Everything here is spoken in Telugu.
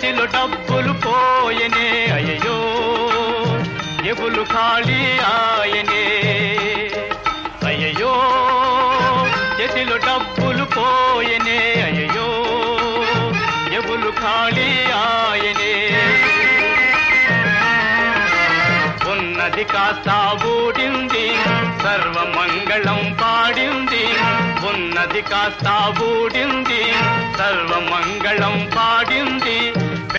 చేతిలో డబ్బులు పోయనే అయ్యో ఎబులు ఖాళీ ఆయనే అయ్యో చేతిలో డబ్బులు పోయనే అయ్యో ఎబులు ఖాళీ ఆయనే ఉన్నది కాస్త ఊడింది సర్వమంగళం పాడింది ఉన్నది కాస్త ఊడింది సర్వమంగళం పాడింది